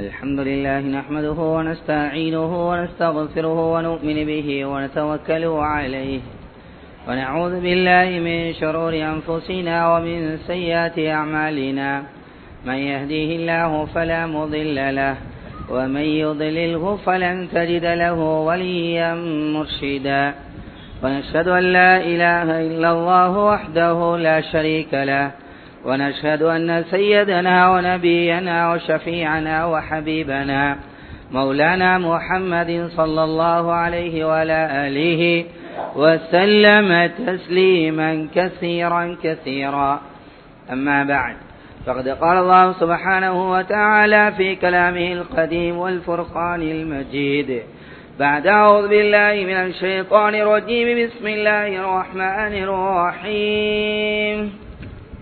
الحمد لله نحمده ونستعينه ونستغفره ونؤمن به ونتوكل عليه ونعوذ بالله من شرور أنفسنا ومن سيئات أعمالنا من يهديه الله فلا مضل له ومن يضلله فلن تجد له وليا مرشدا ونشهد أن لا إله إلا الله وحده لا شريك له ونشهد أن سيدنا ونبينا وشفيعنا وحبيبنا مولانا محمد صلى الله عليه وعلى آله وسلم تسليما كثيرا كثيرا أما بعد فقد قال الله سبحانه وتعالى في كلامه القديم والفرقان المجيد بعد أعوذ بالله من الشيطان الرجيم بسم الله الرحمن الرحيم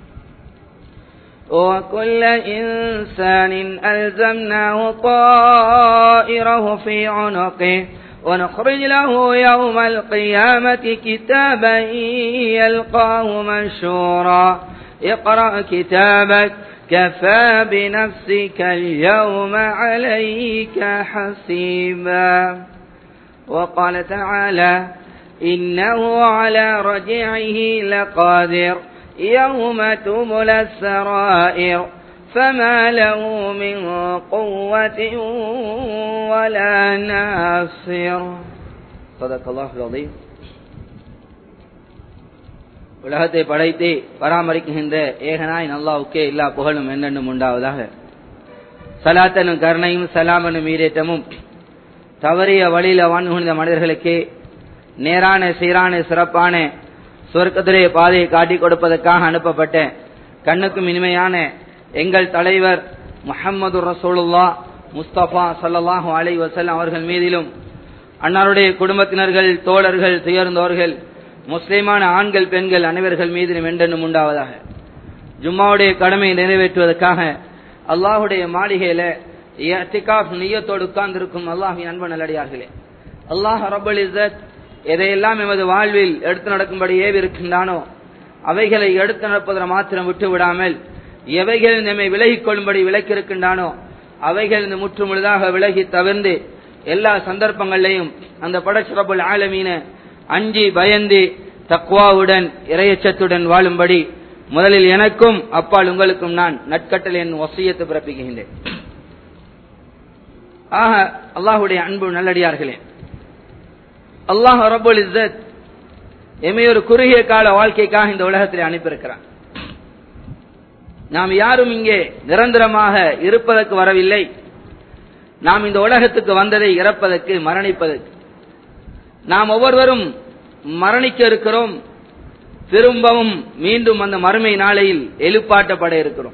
وكل إنسان ألزمناه طائره في عنقه ونخرج له يوم القيامة كتابا يلقاه منشورا اقرأ كتابك كفى بنفسك اليوم عليك حسيبا وقال تعالى إنه على رجعه لقادر يوم تبلى السرائر فما له من قوة ولا ناصر صدق الله العظيم உலகத்தை படைத்து பராமரிக்கின்ற ஏகனாய் நல்லாவுக்கே எல்லா புகழும் என்னென்னும் உண்டாவதாக சலாத்தனும் கருணையும் சலாமனும் ஈரேற்றமும் தவறிய வழியில வாழ்ந்த மனிதர்களுக்கு நேரான சீரான சிறப்பான சொர்க்கத்திலே பாதையை காட்டிக் கொடுப்பதற்காக அனுப்பப்பட்ட கண்ணுக்கும் இனிமையான எங்கள் தலைவர் முஹம்மது ரசூலுல்லா முஸ்தபா சல்லாஹூ அலை வசல்லாம் அவர்கள் மீதிலும் அன்னாருடைய குடும்பத்தினர்கள் தோழர்கள் துயர்ந்தவர்கள் முஸ்லிமான ஆண்கள் பெண்கள் அனைவர்கள் மீதிலும் என்றென்னும் உண்டாவதாக ஜும்மாவுடைய கடமையை நிறைவேற்றுவதற்காக அல்லாஹுடைய மாளிகையில நீயத்தோடு உட்கார்ந்திருக்கும் அல்லாஹின் அன்பு நல்லடியார்களே அல்லாஹ் ரபுல் இசத் எதையெல்லாம் எமது வாழ்வில் எடுத்து நடக்கும்படி ஏவிருக்கின்றானோ அவைகளை எடுத்து நடப்பதில் மாத்திரம் விட்டு விடாமல் எவைகள் நம்மை விலகிக் கொள்ளும்படி விலக்கிருக்கின்றானோ அவைகள் இந்த முற்று முழுதாக விலகி தவிர்ந்து எல்லா சந்தர்ப்பங்களையும் அந்த படச்சிறப்புள் ஆலமீன அஞ்சி பயந்து தக்வாவுடன் இரையச்சத்துடன் வாழும்படி முதலில் எனக்கும் அப்பால் உங்களுக்கும் நான் நட்கட்டல் என் வசியத்தை பிறப்பிக்கின்றேன் ஆக அல்லாஹுடைய அன்பு நல்லடியார்களே அல்லாஹ் ரபுல் இஸ்ஸத் எமை ஒரு குறுகிய கால வாழ்க்கைக்காக இந்த உலகத்தில் அனுப்பியிருக்கிறான் நாம் யாரும் இங்கே நிரந்தரமாக இருப்பதற்கு வரவில்லை நாம் இந்த உலகத்துக்கு வந்ததை இறப்பதற்கு மரணிப்பதற்கு நாம் ஒவ்வொருவரும் மரணிக்க இருக்கிறோம் திரும்பவும் மீண்டும் அந்த மறுமை நாளையில் எழுப்பாட்டப்பட இருக்கிறோம்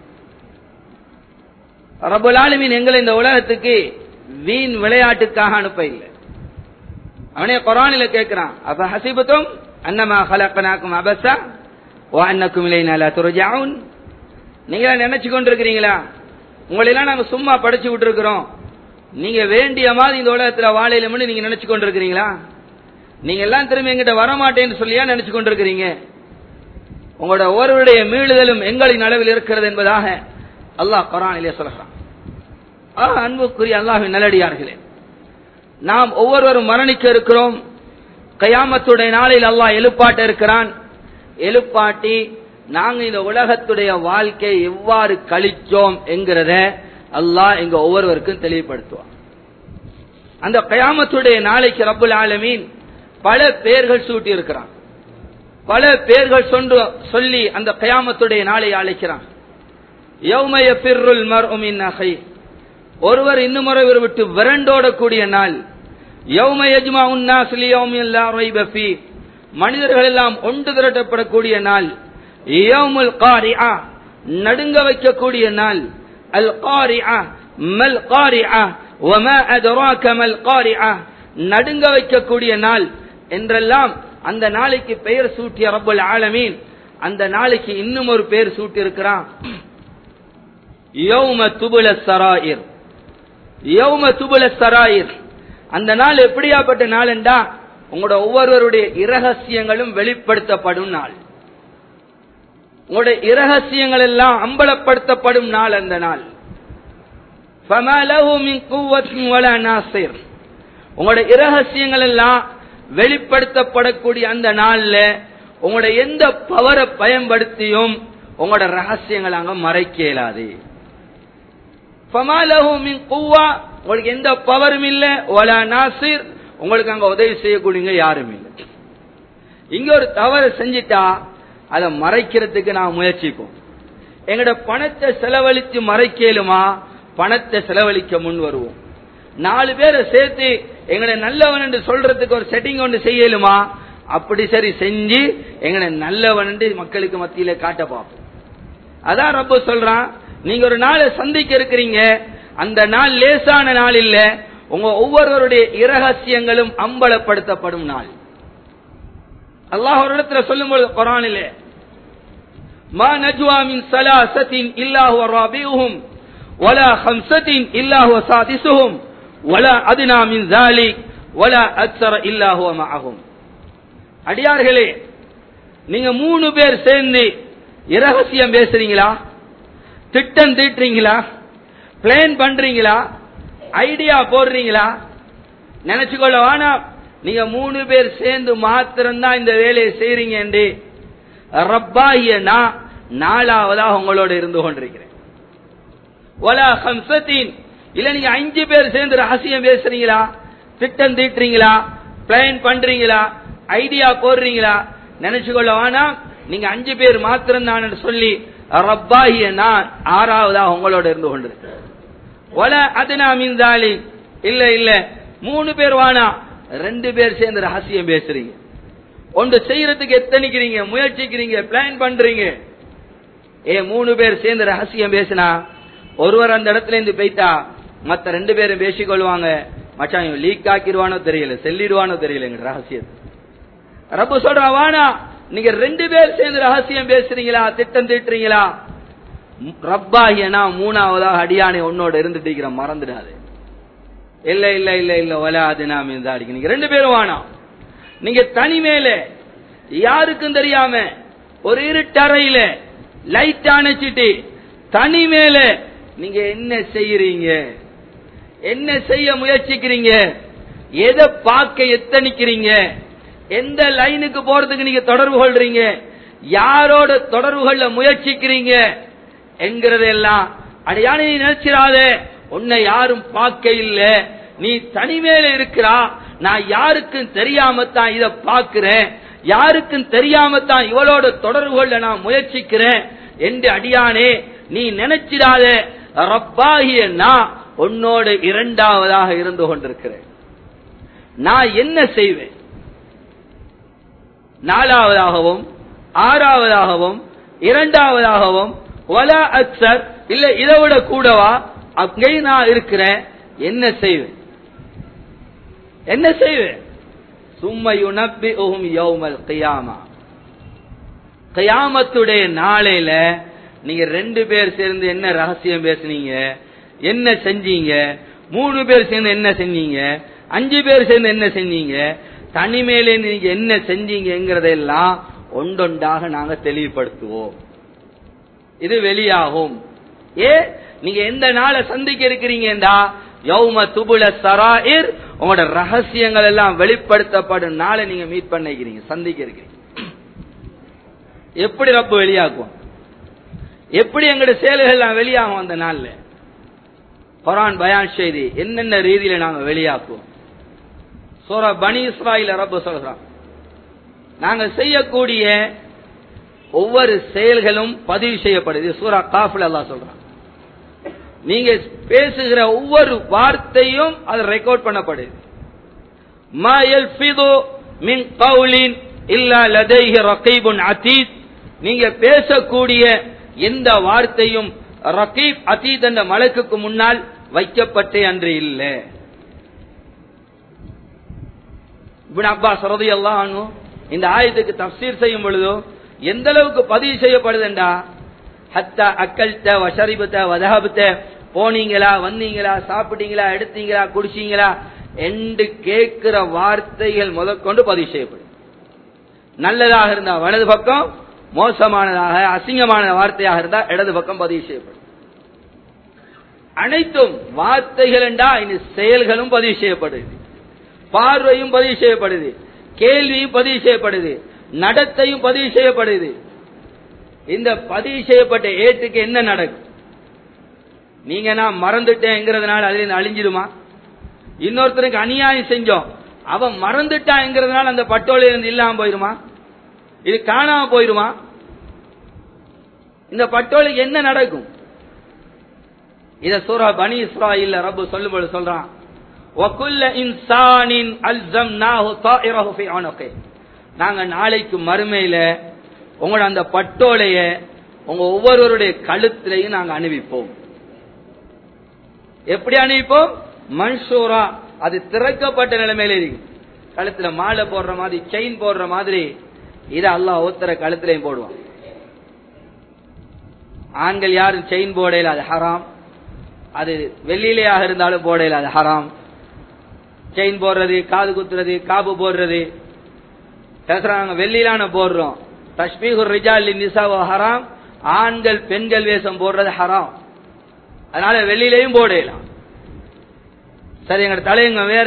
ரபுல் ஆலமின் எங்களை இந்த உலகத்துக்கு வீண் விளையாட்டுக்காக அனுப்ப இல்லை அவனே குரானில கேட்கிறான் அப்ப ஹசிபத்தும் அன்னமா ஹலக்கனாக்கும் அபசா ஓ அன்னக்கும் இலைனாலா துரஜாவுன் நீங்க நினைச்சு கொண்டிருக்கிறீங்களா உங்களெல்லாம் நாங்க சும்மா படிச்சு விட்டுருக்கிறோம் நீங்க வேண்டிய மாதிரி இந்த உலகத்துல வாழையில நீங்க நினைச்சு கொண்டிருக்கிறீங்களா நீங்க எல்லாம் திரும்பி எங்கிட்ட வரமாட்டேன்னு சொல்லியா நினைச்சு கொண்டிருக்கிறீங்க உங்களோட ஒருவருடைய மீளுதலும் எங்களின் அளவில் இருக்கிறது என்பதாக அல்லாஹ் குரானிலே சொல்கிறான் அன்புக்குரிய அல்லாஹின் நல்லடியார்களே நாம் ஒவ்வொருவரும் மரணிக்க இருக்கிறோம் கயாமத்துடைய நாளில் அல்லாஹ் எழுப்பாட்ட இருக்கிறான் எழுப்பாட்டி நாங்க இந்த உலகத்துடைய வாழ்க்கை எவ்வாறு கழிச்சோம் என்கிறத அல்லாஹ் எங்க ஒவ்வொருவருக்கும் தெளிவுபடுத்துவான் அந்த கயாமத்துடைய நாளைக்கு ரப்புல் ஆலமீன் பல பேர்கள் சூட்டி இருக்கிறான் பல பேர்கள் சொன்று சொல்லி அந்த கயாமத்துடைய நாளை அழைக்கிறான் யௌமய பிர்ருல் மர்உமின் நகை ஒருவர் இன்னும் ஒருவர் விட்டு விரண்டோடக்கூடிய நாள் மனிதர்கள் எல்லாம் ஒன்று திரட்டப்படக்கூடிய நாள் நடுங்க வைக்கக்கூடிய நாள் அல் காரிஆ மல் காரிஆ وما أدراك ما القارعة நடுங்க வைக்கக்கூடிய நாள் என்றெல்லாம் அந்த நாளைக்கு பெயர் சூட்டிய ரப்பல் ஆலமீன் அந்த நாளைக்கு இன்னும் ஒரு பெயர் சூட்டி இருக்கிறான் யௌம துபுல சராயிர் யௌம துபுல சராயிர் அந்த நாள் எப்படியாப்பட்ட நாள் என்றா உங்களோட ஒவ்வொருவருடைய இரகசியங்களும் வெளிப்படுத்தப்படும் நாள் உங்களுடைய இரகசியங்கள் எல்லாம் அம்பலப்படுத்தப்படும் நாள் அந்த நாள் فما له من قوة ولا ناصر உங்களோட இரகசியங்கள் எல்லாம் வெளிப்படுத்தப்படக்கூடிய அந்த நாள்ல உங்களோட எந்த பவரை பயன்படுத்தியும் உங்களோட ரகசியங்கள் அங்க மறைக்க இயலாது فما له من قوة உங்களுக்கு எந்த பவரும் இல்ல ولا நாசிர் உங்களுக்கு அங்க உதவி செய்யக்கூடியவங்க யாரும் இல்லை இங்க ஒரு தவறு செஞ்சிட்டா அதை மறைக்கிறதுக்கு நான் முயற்சிப்போம் எங்கட பணத்தை செலவழித்து மறைக்கலுமா பணத்தை செலவழிக்க முன் வருவோம் நாலு பேரை சேர்த்து எங்களை நல்லவன் என்று சொல்றதுக்கு ஒரு செட்டிங் ஒன்று செய்யலுமா அப்படி சரி செஞ்சு எங்களை நல்லவன் என்று மக்களுக்கு மத்தியில காட்ட பார்ப்போம் அதான் ரொம்ப சொல்றான் நீங்க ஒரு நாளை சந்திக்க இருக்கிறீங்க அந்த நாள் லேசான நாள் இல்ல உங்க ஒவ்வொருவருடைய இரகசியங்களும் அம்பலப்படுத்தப்படும் நாள் அல்லாஹ் ஒரு இடத்துல சொல்லும்போது குரானிலே ما نجوى من ثلاثة إلا هو رابعهم ولا خمسة إلا هو سادسهم ولا أدنى من ذلك ولا أكثر إلا هو معهم அடியார்களே நீங்க மூணு பேர் சேர்ந்து இரகசியம் பேசுறீங்களா திட்டம் தீட்டுறீங்களா பிளான் பண்றீங்களா ஐடியா போடுறீங்களா நினைச்சுக்கொள்ள வேணாம் நீங்க மூணு பேர் சேர்ந்து மாத்திரம்தான் இந்த வேலையை செய்றீங்க என்று ரப்பாகிய நான் நாலாவதாக உங்களோட இருந்து கொண்டிருக்கிறேன் ஒலா ஹம்சத்தின் இல்ல நீங்க அஞ்சு பேர் சேர்ந்து ரகசியம் பேசுறீங்களா திட்டம் தீட்டுறீங்களா பிளான் பண்றீங்களா ஐடியா போடுறீங்களா நினைச்சுக்கொள்ள வேணாம் நீங்க அஞ்சு பேர் மாத்திரம் தான் சொல்லி ரப்பாகிய நான் ஆறாவதாக உங்களோட இருந்து கொண்டிருக்கிறேன் ஒல அதுனா மீன்தாலி இல்ல இல்ல மூணு பேர் வானா ரெண்டு பேர் சேர்ந்து ரகசியம் பேசுறீங்க ஒன்று செய்யறதுக்கு எத்தனைக்கிறீங்க முயற்சிக்கிறீங்க பிளான் பண்றீங்க ஏ மூணு பேர் சேர்ந்து ரகசியம் பேசினா ஒருவர் அந்த இடத்துல இருந்து போயிட்டா மத்த ரெண்டு பேரும் பேசிக்கொள்வாங்க மச்சான் இவன் லீக் ஆக்கிடுவானோ தெரியல செல்லிடுவானோ தெரியல எங்க ரகசியத்தை ரப்ப சொல்றா வானா நீங்க ரெண்டு பேர் சேர்ந்து ரகசியம் பேசுறீங்களா திட்டம் தீட்டுறீங்களா ரப்பாகியனா மூணாவதாக அடியானை உன்னோட இருந்துட்டு மறந்துடாது இல்ல இல்ல இல்ல இல்ல ஒல அது நாம் இந்த அடிக்க நீங்க ரெண்டு பேரும் வானாம் நீங்க தனிமேல யாருக்கும் தெரியாம ஒரு இருட்டறையில லைட் அணைச்சிட்டு தனிமேல நீங்க என்ன செய்யறீங்க என்ன செய்ய முயற்சிக்கிறீங்க எதை பார்க்க எத்தனிக்கிறீங்க எந்த லைனுக்கு போறதுக்கு நீங்க தொடர்பு கொள்றீங்க யாரோட தொடர்பு கொள்ள முயற்சிக்கிறீங்க என்கிறதெல்லாம் அடையான நீ நினைச்சிடாத உன்னை யாரும் பார்க்க இல்ல நீ தனிமேல இருக்கிறா நான் யாருக்கும் தெரியாம தான் இத பாக்குறேன் யாருக்கும் தெரியாம தான் இவளோட தொடர்பு கொள்ள நான் முயற்சிக்கிறேன் என்று அடியானே நீ நினைச்சிடாத ரப்பாகிய நான் உன்னோட இரண்டாவதாக இருந்து கொண்டிருக்கிறேன் நான் என்ன செய்வேன் நாலாவதாகவும் ஆறாவதாகவும் இரண்டாவதாகவும் வலா அக்சர் இல்ல இதை விட கூடவா அங்கேயும் நான் இருக்கிறேன் என்ன செய்வேன் என்ன செய்வேன் சும்மா யுனப்பி உஹும் யௌமல் கியாமா கியாமத்துடைய நாளையில நீங்க ரெண்டு பேர் சேர்ந்து என்ன ரகசியம் பேசுனீங்க என்ன செஞ்சீங்க மூணு பேர் சேர்ந்து என்ன செஞ்சீங்க அஞ்சு பேர் சேர்ந்து என்ன செஞ்சீங்க தனிமேலே நீங்க என்ன செஞ்சீங்கிறதெல்லாம் ஒன்றொன்றாக நாங்க தெளிவுபடுத்துவோம் இது வெளியாகும் ஏ நீங்க எந்த நாளை சந்திக்க இருக்கிறீங்கடா யௌம துபுல சராயிர் உங்களோட ரகசியங்கள் எல்லாம் வெளிப்படுத்தப்படும் நாளை நீங்க மீட் பண்ணிக்கிறீங்க சந்திக்க இருக்கிறீங்க எப்படி ரப்பு வெளியாக்குவோம் எப்படி எங்களுடைய செயல்கள் எல்லாம் வெளியாகும் அந்த நாள்ல குரான் பயான் செய்தி என்னென்ன ரீதியில நாங்க வெளியாக்குவோம் சூரா பனி இஸ்ராயில ரப்பு சொல்றான் நாங்க செய்யக்கூடிய ஒவ்வொரு செயல்களும் பதிவு செய்யப்படுது சூரா காஃபில் அல்லாஹ் சொல்றான் நீங்க பேசுகிற ஒவ்வொரு வார்த்தையும் அது ரெக்கார்ட் பண்ணப்படுது மா யல்ஃபிது மின் கவுலின் இல்லா லதைஹி ரகீபுன் அதீத் நீங்க பேசக்கூடிய எந்த வார்த்தையும் ரகீப் அதீத் என்ற மலக்குக்கு முன்னால் வைக்கப்பட்டே அன்று இல்லை இப்னு அப்பாஸ் ரலியல்லாஹு அன்ஹு இந்த ஆயத்துக்கு தஃசீர் செய்யும் பொழுதோ எந்த அளவுக்கு பதிவு செய்யப்படுதுண்டா ஹத்தா அக்கல்த வஷரிபத்த வதஹபத்த போனீங்களா வந்தீங்களா சாப்பிட்டீங்களா எடுத்தீங்களா குடிச்சீங்களா என்று கேட்கிற வார்த்தைகள் முதற்கொண்டு பதிவு செய்யப்படும் நல்லதாக இருந்தா வலது பக்கம் மோசமானதாக அசிங்கமான வார்த்தையாக இருந்தா இடது பக்கம் பதிவு செய்யப்படும் அனைத்தும் வார்த்தைகள் என்றா இனி செயல்களும் பதிவு செய்யப்படுது பார்வையும் பதிவு செய்யப்படுது கேள்வியும் பதிவு செய்யப்படுது நடத்தையும் பதிவு செய்யப்படுது இந்த பதிவு செய்யப்பட்ட ஏட்டுக்கு என்ன நடக்கும் நீங்க நான் மறந்துட்டேங்கிறதுனால அதுல அழிஞ்சிடுமா இன்னொருத்தருக்கு அநியாயம் செஞ்சோம் அவன் மறந்துட்டாங்கிறதுனால அந்த பட்டோலை இருந்து இல்லாம போயிருமா இது காணாம போயிருமா இந்த பட்டோலைக்கு என்ன நடக்கும் இத சூரா பனி இஸ்ராயில் ரப்பு சொல்லும்போது சொல்றான் وَكُلَّ إِنسَانٍ أَلْزَمْنَاهُ طَائِرَهُ فِي عُنُقِهِ நாங்க நாளைக்கு மறுமையில உங்களோட அந்த பட்டோலைய உங்க ஒவ்வொருவருடைய கழுத்திலையும் நாங்க அணிவிப்போம் எப்படி அணிவிப்போம் மன்சூரா அது திறக்கப்பட்ட நிலைமையில இருக்கு கழுத்துல மாலை போடுற மாதிரி செயின் போடுற மாதிரி இதை அல்லாஹ் ஒருத்தர கழுத்திலையும் போடுவான் ஆண்கள் யாரும் செயின் போடையில அது ஹராம் அது வெள்ளியிலேயாக இருந்தாலும் போடையில அது ஹராம் செயின் போடுறது காது குத்துறது காப்பு போடுறது பேசுறாங்க வெள்ளியிலான போடுறோம் தஷ்பீகுர் ரிஜால் நிசாவோ ஹராம் ஆண்கள் பெண்கள் வேஷம் போடுறது ஹராம் அதனால வெள்ளியிலையும் போடலாம் சரி எங்க தலையங்க வேற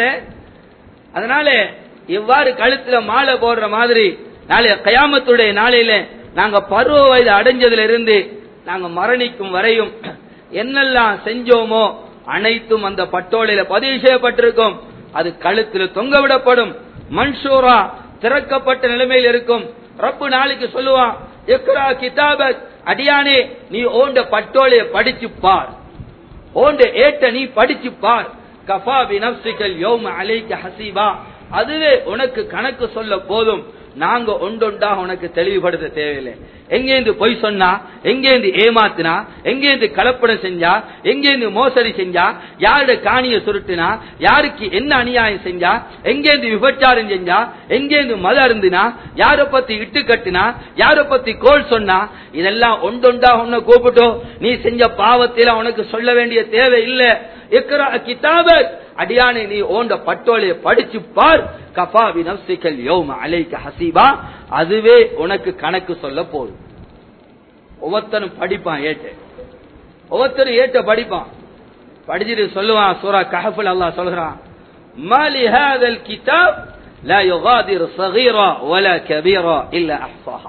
அதனால இவ்வாறு கழுத்துல மாலை போடுற மாதிரி நாளைய கயாமத்துடைய நாளையில நாங்க பருவ வயது அடைஞ்சதுல இருந்து நாங்க மரணிக்கும் வரையும் என்னெல்லாம் செஞ்சோமோ அனைத்தும் அந்த பட்டோலையில பதிவு செய்யப்பட்டிருக்கும் அது கழுத்தில் தொங்க விடப்படும் மன்சூரா திறக்கப்பட்ட நிலைமையில் இருக்கும் ரப்பு நாளைக்கு சொல்லுவான் எக்ரா கிதாபத் அடியானே நீ ஓண்ட பட்டோலைய படிச்சு பார் ஓண்ட ஏட்ட நீ படிச்சு பார் கஃபா பி நப்சிகல் யௌம அலைக்க ஹசீபா அதுவே உனக்கு கணக்கு சொல்ல போதும் நாங்க ஒண்டொண்டா உனக்கு தெளிவுபடுத்த தேவையில்லை எங்கேந்து பொய் சொன்னா எங்கேந்து ஏமாத்தினா எங்கேந்து கலப்படம் செஞ்சா எங்கேந்து மோசடி செஞ்சா யாரோட காணிய சுருட்டினா யாருக்கு என்ன அநியாயம் செஞ்சா எங்கேந்து விபச்சாரம் செஞ்சா எங்கேந்து மத அருந்தினா யார பத்தி இட்டு கட்டினா யார பத்தி கோல் சொன்னா இதெல்லாம் ஒண்டொண்டா உன்னை கூப்பிட்டோ நீ செஞ்ச பாவத்தில உனக்கு சொல்ல வேண்டிய தேவை இல்ல எக்கரா கிதாபத் அடியானை நீ ஓண்ட பட்டோலைய படிச்சு பார் கஃபா பி நப்சிகல் யௌம அலைக்க ஹசீபா அதுவே உனக்கு கணக்கு சொல்ல போதும் ஒவ்வொருத்தனும் படிப்பான் ஏட்டு ஒவ்வொருத்தரும் ஏட்ட படிப்பான் படிச்சுட்டு சொல்லுவான் சூரா கஹஃபுல் அல்லாஹ் சொல்றான் மாலி ஹாதல் கிதாப் லா யுகாதிர் சகீரா வல கபீரா இல்ல அஹ்சாஹா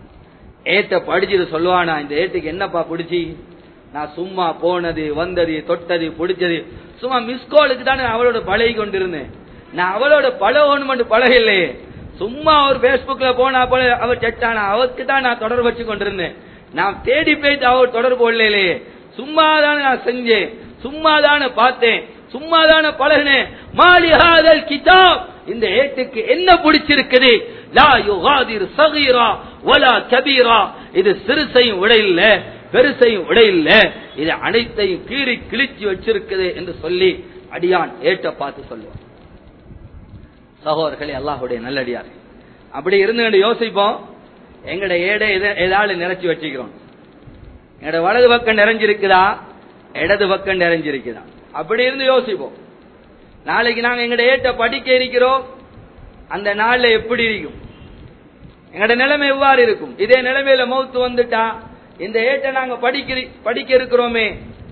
ஏட்ட படிச்சுட்டு சொல்லுவானா இந்த ஏட்டுக்கு என்னப்பா பிடிச்சி நான் சும்மா போனது வந்தது தொட்டது பிடிச்சது சும்மா மிஸ்கோலுக்கு தானே அவளோட பழகி கொண்டிருந்தேன் நான் அவளோட பழகணும் பழகலையே சும்மா ஒரு பேஸ்புக்ல போனா போல அவர் செட்டானா அவருக்கு தான் நான் தொடர்பு வச்சு கொண்டிருந்தேன் நான் தேடி போயிட்டு அவர் தொடர்பு கொள்ளலையே சும்மா தானே நான் செஞ்சேன் சும்மா தானே பார்த்தேன் சும்மா தானே பழகினேன் மாலிஹாதல் கிதாப் இந்த ஏட்டுக்கு என்ன பிடிச்சிருக்குது லா யுகாதிர் சகீரா வலா கபீரா இது சிறுசையும் விட இல்ல பெருசையும் விட இல்ல இது அனைத்தையும் கீறி கிழிச்சு வச்சிருக்குது என்று சொல்லி அடியான் ஏட்ட பார்த்து சொல்லுவான் சகோதரர்களே அல்லாஹுடைய நல்லடியார் அப்படி இருந்து யோசிப்போம் எங்கட ஏடை ஏதாவது நிறைச்சு வச்சுக்கிறோம் எங்கட வலது பக்கம் நிறைஞ்சிருக்குதா இடது பக்கம் நிறைஞ்சிருக்குதா அப்படி இருந்து யோசிப்போம் நாளைக்கு நாங்க எங்கட ஏட்ட படிக்க இருக்கிறோம் அந்த நாள்ல எப்படி இருக்கும் எங்கட நிலைமை எவ்வாறு இருக்கும் இதே நிலைமையில மௌத்து வந்துட்டா இந்த ஏட்டை நாங்க படிக்க படிக்க இருக்கிறோமே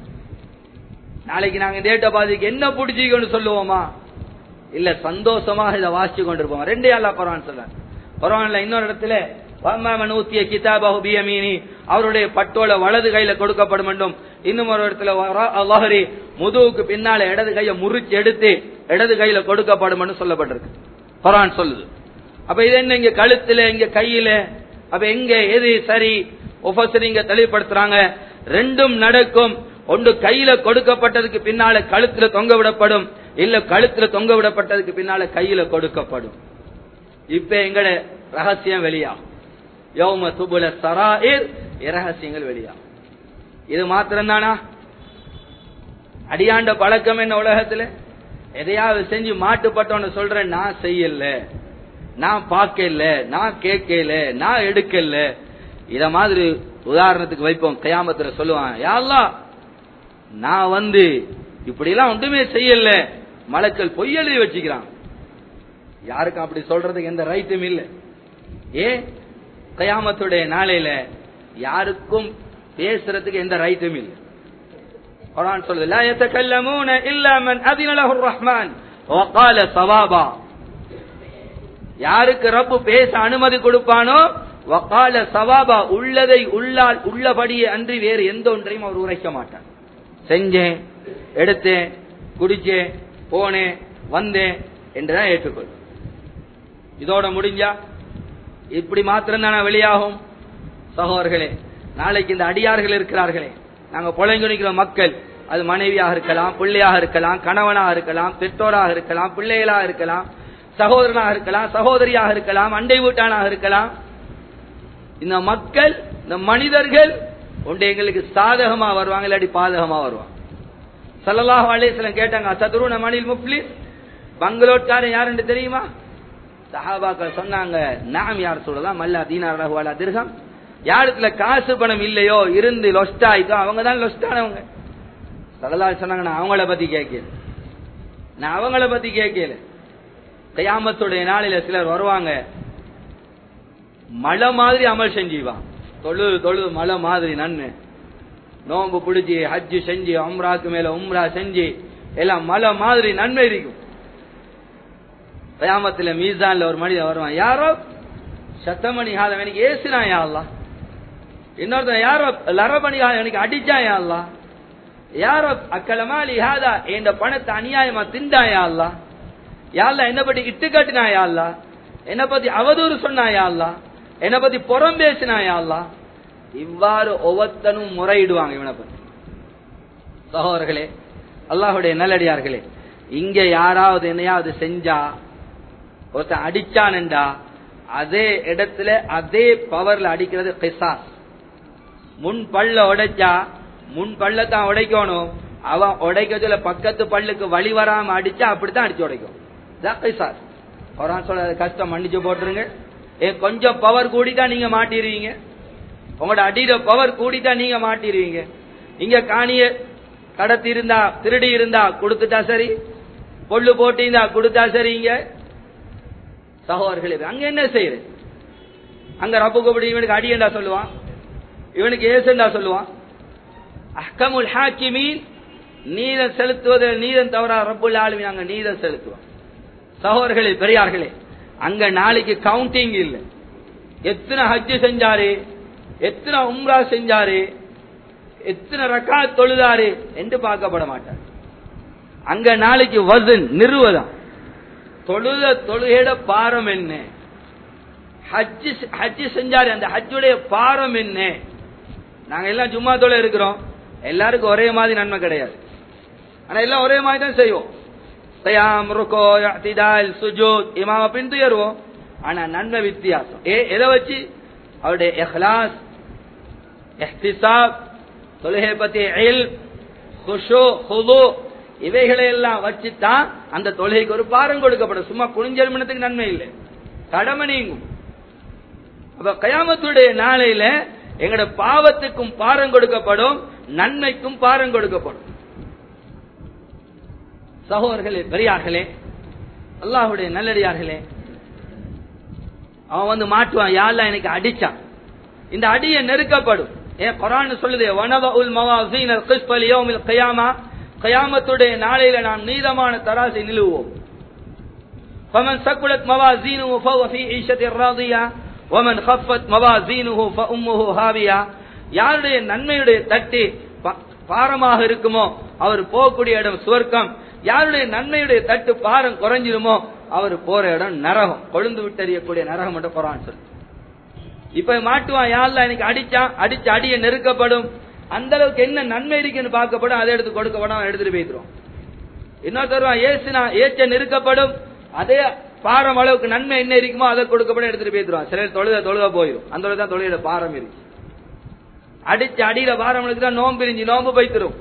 நாளைக்கு நாங்க இந்த ஏட்ட பாதிக்கு என்ன பிடிச்சிக்கன்னு சொல்லுவோமா இல்ல சந்தோஷமாக இதை வாசிச்சு கொண்டிருப்போம் ரெண்டே அல்லா குரான் சொல்ல குரான்ல இன்னொரு இடத்துல ஊத்திய கிதாபாஹு பியமீனி அவருடைய பட்டோல வலது கையில கொடுக்கப்படும் என்றும் இன்னும் ஒரு இடத்துல அல்லாஹரி முதுவுக்கு பின்னால இடது கையை முறிச்சு எடுத்து இடது கையில கொடுக்கப்படும் என்று சொல்லப்பட்டிருக்கு குரான் சொல்லுது அப்ப இது என்ன இங்க கழுத்துல இங்க கையில அப்ப எங்க எது சரி ஒஃபசர் இங்க தெளிவுபடுத்துறாங்க ரெண்டும் நடக்கும் ஒன்று கையில கொடுக்கப்பட்டதுக்கு பின்னால கழுத்துல தொங்க விடப்படும் இல்ல கழுத்துல தொங்க விடப்பட்டதுக்கு பின்னால கையில கொடுக்கப்படும் இப்ப எங்கட ரகசியம் வெளியாகும் யோம துபுல சராயிர் இரகசியங்கள் வெளியாகும் இது மாத்திரம் தானா அடியாண்ட பழக்கம் என்ன உலகத்துல எதையாவது செஞ்சு மாட்டுப்பட்டவன சொல்றேன் நான் செய்யல நான் பார்க்கல நான் கேட்கல நான் எடுக்கல இத மாதிரி உதாரணத்துக்கு வைப்போம் கயாமத்துல சொல்லுவான் யாழ்லா நான் வந்து இப்படி எல்லாம் ஒன்றுமே செய்யல மலக்கள் பொய்யெழுதி வச்சுக்கிறான் யாருக்கும் அப்படி சொல்றதுக்கு எந்த ரைட்டும் இல்ல ஏ கயாமத்துடைய நாளையில யாருக்கும் பேசுறதுக்கு எந்த ரைட்டும் இல்லை குர்ஆன் சொல்லுது லா யதகல்லமூன இல்லா மன் அஸின லஹு ரஹ்மான் வகால ஸவாபா யாருக்கு ரப்பு பேச அனுமதி கொடுப்பானோ வகால சவாபா உள்ளதை உள்ளால் உள்ளபடியே அன்றி வேறு எந்த ஒன்றையும் அவர் உரைக்க மாட்டார் செஞ்சேன் எடுத்தேன் குடிச்சேன் போனேன் வந்தேன் என்றுதான் ஏற்றுக்கொள் இதோட முடிஞ்சா இப்படி மாத்திரம் தானே வெளியாகும் சகோதரர்களே நாளைக்கு இந்த அடியார்கள் இருக்கிறார்களே நாங்க புழைங்குணிக்கிற மக்கள் அது மனைவியாக இருக்கலாம் பிள்ளையாக இருக்கலாம் கணவனாக இருக்கலாம் பெற்றோராக இருக்கலாம் பிள்ளைகளாக இருக்கலாம் சகோதரனாக இருக்கலாம் சகோதரியாக இருக்கலாம் அண்டை வீட்டானாக இருக்கலாம் இந்த மக்கள் இந்த மனிதர்கள் ஒன்று எங்களுக்கு சாதகமா வருவாங்க இல்லாட்டி பாதகமா வருவாங்க சல்லல்லாஹு அலைஹிஸ்ஸலாம் கேட்டாங்க சதுருன மணில் முப்ளிஸ் பங்களோட்காரன் யாருன்னு தெரியுமா சஹாபாக்கள் சொன்னாங்க நாம் யார் சொல்லலாம் மல்லா தீனார் ரஹுவாலா திருகம் யாருக்குல காசு பணம் இல்லையோ இருந்து லொஸ்ட் ஆயிட்டோ அவங்க தான் லொஸ்ட் ஆனவங்க சல்லல்லாஹு சொன்னாங்க நான் அவங்கள பத்தி கேட்கல நான் அவங்கள பத்தி கேட்கல கயாமத்துடைய நாளில சிலர் வருவாங்க மழை மாதிரி அமல் செஞ்சுவான் தொழு தொழு மழை மாதிரி நன்னு நோம்பு பிடிச்சி ஹஜ்ஜு செஞ்சு உம்ராக்கு மேல உம்ரா செஞ்சு எல்லாம் மழை மாதிரி நன்மை இருக்கும் கயாமத்துல மீசான்ல ஒரு மனிதன் வருவான் யாரோ சத்தமணி ஹாதம் எனக்கு ஏசுறான் யா அல்லா இன்னொருத்தன் யாரோ லரபணி ஹாதம் எனக்கு அடிச்சான் யா அல்லா யாரோ அக்கலமாலி ஹாதா என் பணத்தை அநியாயமா திண்டாயா அல்லா யாழ்லா என்ன பத்தி இட்டு கட்டினாயா அல்லா என்ன பத்தி அவதூறு சொன்னாயா அல்லா என்ன பத்தி புறம் பேசினாயா அல்லா இவ்வாறு ஒவ்வொருத்தனும் முறையிடுவாங்க இவனை பத்தி சகோதரர்களே அல்லாஹுடைய நல்லடியார்களே இங்க யாராவது என்னையாவது செஞ்சா ஒருத்தன் அடிச்சானண்டா அதே இடத்துல அதே பவர்ல அடிக்கிறது கிசாஸ் முன் பல்ல உடைச்சா முன் பல்லத்தான் உடைக்கணும் அவன் உடைக்கிறதுல பக்கத்து பல்லுக்கு வழி வராம அடிச்சா அப்படித்தான் அடிச்சு உடைக்கும் சார் குரான் சொல்ற கஷ்டம் மன்னிச்சு போட்டுருங்க ஏ கொஞ்சம் பவர் கூடிட்டா நீங்க மாட்டிடுவீங்க உங்களோட அடியில பவர் கூடிட்டா நீங்க மாட்டிடுவீங்க இங்க காணிய கடத்தி இருந்தா திருடி இருந்தா கொடுத்துட்டா சரி பொல்லு போட்டிருந்தா கொடுத்தா சரிங்க சகோதரர்களே அங்க என்ன செய்யுது அங்க ரப்பு கபடி இவனுக்கு அடியண்டா சொல்லுவான் இவனுக்கு ஏசண்டா சொல்லுவான் அஹ்கமுல் ஹாக்கிமீன் நீதம் செலுத்துவது நீதம் தவறா ரப்புல் ஆளுமே அங்க நீதம் செலுத்துவான் சகோதரர்களே பெரியார்களே அங்க நாளைக்கு கவுண்டிங் இல்ல எத்தனை ஹஜ்ஜு செஞ்சாரு எத்தனை உம்ரா செஞ்சாரு எத்தனை ரக்கா தொழுதாரு என்று பார்க்கப்பட மாட்டார் அங்க நாளைக்கு வசன் நிறுவதம் தொழுத தொழுகையோட பாரம் என்ன ஹஜ்ஜு ஹஜ்ஜு செஞ்சாரு அந்த ஹஜ்ஜுடைய பாரம் என்ன நாங்க எல்லாம் ஜும்மா தொலை இருக்கிறோம் எல்லாருக்கும் ஒரே மாதிரி நன்மை கிடையாது ஆனா எல்லாம் ஒரே மாதிரி தான் செய்வோம் கயாம் ருக்கோ இஅ்திதால் சுஜூத் இமாம பின்துயருவோம் ஆனா நன்மை வித்தியாசம் ஏ எதை வச்சு அவருடைய இஹ்லாஸ் இஹ்திசாப் தொழுகை பத்தி இல் குஷு ஹுது இவைகளை எல்லாம் வச்சுதான் அந்த தொழுகைக்கு ஒரு பாரம் கொடுக்கப்படும் சும்மா குனிஞ்செலுமினத்துக்கு நன்மை இல்லை கடமை நீங்கும் அப்ப கயாமத்துடைய நாளையில எங்கட பாவத்துக்கும் பாரம் கொடுக்கப்படும் நன்மைக்கும் பாரம் கொடுக்கப்படும் சகோதரர்களே பெரியார்களே அல்லாஹுடைய நல்லடியார்களே அவன் வந்து மாட்டுவான் யாழ்ல எனக்கு அடிச்சான் இந்த அடிய நெருக்கப்படும் ஏன் குரான் சொல்லுது வனவ உல் மவாசீன் கிஸ்பல் யோமில் கயாமா கயாமத்துடைய நாளையில நாம் நீதமான தராசை நிலுவோம் فمن ثقلت موازينه فهو في عيشة راضية ومن خفت موازينه فأمه هاوية யாருடைய நன்மையுடைய தட்டி பாரமாக இருக்குமோ அவர் போகக்கூடிய இடம் சுவர்க்கம் யாருடைய நன்மையுடைய தட்டு பாரம் குறைஞ்சிருமோ அவர் போற இடம் நரகம் கொழுந்து விட்டறியக்கூடிய நரகம் என்று குரான் சொல்லு இப்ப மாட்டுவான் யாருல எனக்கு அடிச்சான் அடிச்சு அடிய நெருக்கப்படும் அந்த அளவுக்கு என்ன நன்மை இருக்குன்னு பார்க்கப்படும் அதை எடுத்து கொடுக்கப்படும் அவன் எடுத்துட்டு போய்த்துருவான் இன்னொருத்தருவான் ஏசுனா ஏச்ச நெருக்கப்படும் அதே பாரம் அளவுக்கு நன்மை என்ன இருக்குமோ அதை கொடுக்கப்படும் எடுத்துட்டு போய்த்துருவான் சிலர் தொழுத தொழுத போயிடும் அந்த தான் தொழில பாரம் இருக்கு அடிச்சு அடியில பாரம் தான் நோம்பு பிரிஞ்சு நோம்பு பைத்திரும்